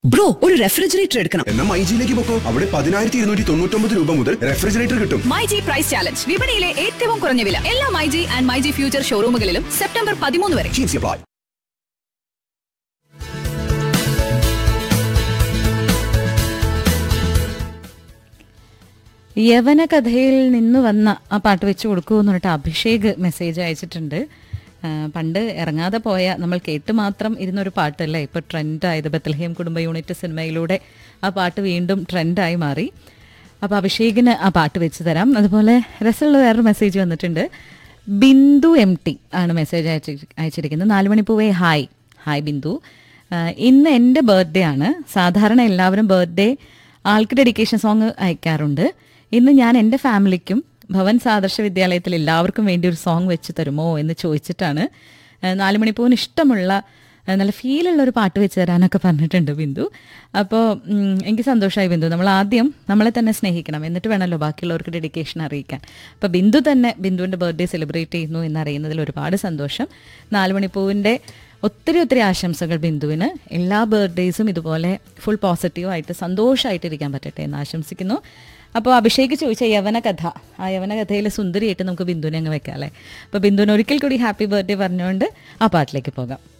Bro ഒരു refrigerator എടുക്കണം എന്നാ മൈജിയിലേക്ക് പൊക്കോ അവിടെ പതിനായിരത്തി ഇരുന്നൂറ്റി തൊണ്ണൂറ്റൊമ്പത് രൂപ മുതൽ റെഫ്രിജറേറ്റർ കിട്ടും മൈജി പ്രൈസ് ചാലഞ്ച് വിപണിയിലെ ഏറ്റവും കുറഞ്ഞ വില എല്ലാ മൈജി ആൻഡ് മൈജി ഫ്യൂച്ചർ ഷോറൂമുകളിലും സെപ്റ്റംബർ പതിമൂന്ന് വരെ Jeans apply. യവന കഥയിൽ നിന്ന് വന്ന ആ പാട്ട് വെച്ച് കൊടുക്കൂ എന്ന് പറഞ്ഞിട്ട് അഭിഷേക് മെസ്സേജ് അയച്ചിട്ടുണ്ട് ആ, പണ്ട് ഇറങ്ങാതെ പോയ നമ്മൾ കേട്ട് മാത്രം ഇരുന്നൊരു പാട്ടല്ലേ ഇപ്പോൾ ട്രെൻഡായത് ബത്തൽഹേം കുടുംബ യൂണിറ്റ് സിനിമയിലൂടെ ആ പാട്ട് വീണ്ടും ട്രെൻഡായി മാറി അപ്പോൾ അഭിഷേകിന് ആ പാട്ട് വെച്ച് തരാം അതുപോലെ രസമുള്ള വേറൊരു മെസ്സേജ് വന്നിട്ടുണ്ട് ബിന്ദു എം ടി ആണ് മെസ്സേജ് അയച്ചി അയച്ചിരിക്കുന്നത് നാലുമണിപ്പൂവേ ഹായ് ഹായ് ബിന്ദു ആ, ഇന്ന് എൻ്റെ ബർത്ത്ഡേ ആണ് സാധാരണ എല്ലാവരും ബർത്ത്ഡേ ആൾക്ക് ഡെഡിക്കേഷൻ സോങ് അയക്കാറുണ്ട് ഇന്ന് ഞാൻ എൻ്റെ ഫാമിലിക്കും ഭവൻ സാദർശ വിദ്യാലയത്തിൽ എല്ലാവർക്കും വേണ്ടി ഒരു സോങ് വെച്ച് തരുമോ എന്ന് ചോദിച്ചിട്ടാണ് ആ, നാലുമണിപ്പൂവിന് ഇഷ്ടമുള്ള ആ, നല്ല ഫീലുള്ള ഒരു പാട്ട് വെച്ച് തരാനൊക്കെ പറഞ്ഞിട്ടുണ്ട് ബിന്ദു അപ്പോൾ ഉം, എനിക്ക് സന്തോഷമായി ബിന്ദു നമ്മൾ ആദ്യം നമ്മളെ തന്നെ സ്നേഹിക്കണം എന്നിട്ട് വേണമല്ലോ ബാക്കിയുള്ളവർക്ക് ഡെഡിക്കേഷൻ അറിയിക്കാൻ അപ്പോൾ ബിന്ദു തന്നെ ബിന്ദുവിൻ്റെ ബർത്ത്ഡേ സെലിബ്രേറ്റ് ചെയ്യുന്നു എന്നറിയുന്നതിൽ ഒരുപാട് സന്തോഷം നാലുമണിപ്പൂവിൻ്റെ ഒത്തിരി ഒത്തിരി ആശംസകൾ ബിന്ദുവിന് എല്ലാ ബർത്ത്ഡേയ്സും ഇതുപോലെ ഫുൾ പോസിറ്റീവായിട്ട് സന്തോഷമായിട്ടിരിക്കാൻ പറ്റട്ടെ എന്ന് ആശംസിക്കുന്നു അപ്പോൾ അഭിഷേക് ചോദിച്ച യവന കഥ ആ യവന കഥയിൽ സുന്ദരിയായിട്ട് നമുക്ക് ബിന്ദുവിനെ അങ്ങ് വെക്കാം അല്ലേ അപ്പോൾ ബിന്ദുവിന് ഒരിക്കൽ കൂടി ഹാപ്പി ബർത്ത്ഡേ പറഞ്ഞുകൊണ്ട് ആ പാട്ടിലേക്ക് പോകാം